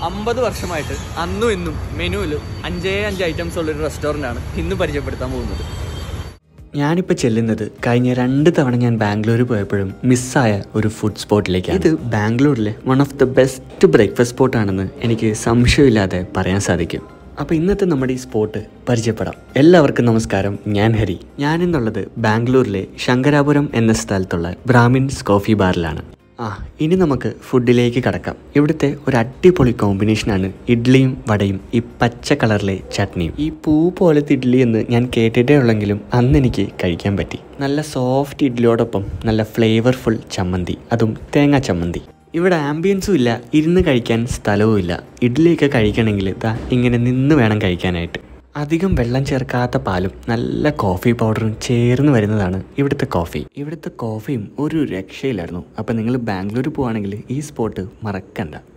അമ്പത് വർഷമായിട്ട് അന്നും ഇന്നും മെനുവിൽ അഞ്ചേ അഞ്ച് ഐറ്റംസ് ഉള്ളൊരു റെസ്റ്റോറൻ്റ് ആണ് ഇന്ന് പരിചയപ്പെടുത്താൻ പോകുന്നത് ഞാനിപ്പോൾ ചെല്ലുന്നത് കഴിഞ്ഞ രണ്ട് തവണ ഞാൻ ബാംഗ്ലൂർ പോയപ്പോഴും മിസ്സായ ഒരു ഫുഡ് സ്പോട്ടിലേക്കാണ് ഇത് ബാംഗ്ലൂരിലെ one of the best breakfast സ്പോട്ടാണെന്ന് എനിക്ക് സംശയമില്ലാതെ പറയാൻ സാധിക്കും അപ്പോൾ ഇന്നത്തെ നമ്മുടെ ഈ സ്പോട്ട് പരിചയപ്പെടാം എല്ലാവർക്കും നമസ്കാരം ഞാൻ ഹരി ഞാനിന്നുള്ളത് ബാംഗ്ലൂരിലെ ശങ്കരാപുരം എന്ന സ്ഥലത്തുള്ള ബ്രാഹ്മിൻസ് കോഫി ബാറിലാണ് ആ ഇനി നമുക്ക് ഫുഡിലേക്ക് കടക്കാം ഇവിടുത്തെ ഒരു അടിപൊളി കോമ്പിനേഷനാണ് ഇഡ്ഡലിയും വടയും ഈ പച്ച കളറിലെ ചട്നിയും ഈ പൂ പോലത്തെ ഇഡ്ഡലി എന്ന് ഞാൻ കേട്ടിട്ടേ ഉള്ളെങ്കിലും അന്ന് എനിക്ക് കഴിക്കാൻ പറ്റി നല്ല സോഫ്റ്റ് ഇഡ്ഡലിയോടൊപ്പം നല്ല ഫ്ലേവർഫുൾ ചമ്മന്തി അതും തേങ്ങാ ചമ്മന്തി ഇവിടെ ആംബിയൻസും ഇല്ല ഇരുന്ന് കഴിക്കാൻ സ്ഥലവും ഇല്ല ഇഡ്ഡലിയൊക്കെ കഴിക്കണമെങ്കിൽ ഇതാ ഇങ്ങനെ നിന്ന് വേണം കഴിക്കാനായിട്ട് അധികം വെള്ളം ചേർക്കാത്ത പാലും നല്ല കോഫി പൗഡറും ചേർന്ന് വരുന്നതാണ് ഇവിടുത്തെ കോഫി ഇവിടുത്തെ കോഫിയും ഒരു രക്ഷയിലായിരുന്നു അപ്പം നിങ്ങൾ ബാംഗ്ലൂർ പോവാണെങ്കിൽ ഈ സ്പോട്ട് മറക്കണ്ട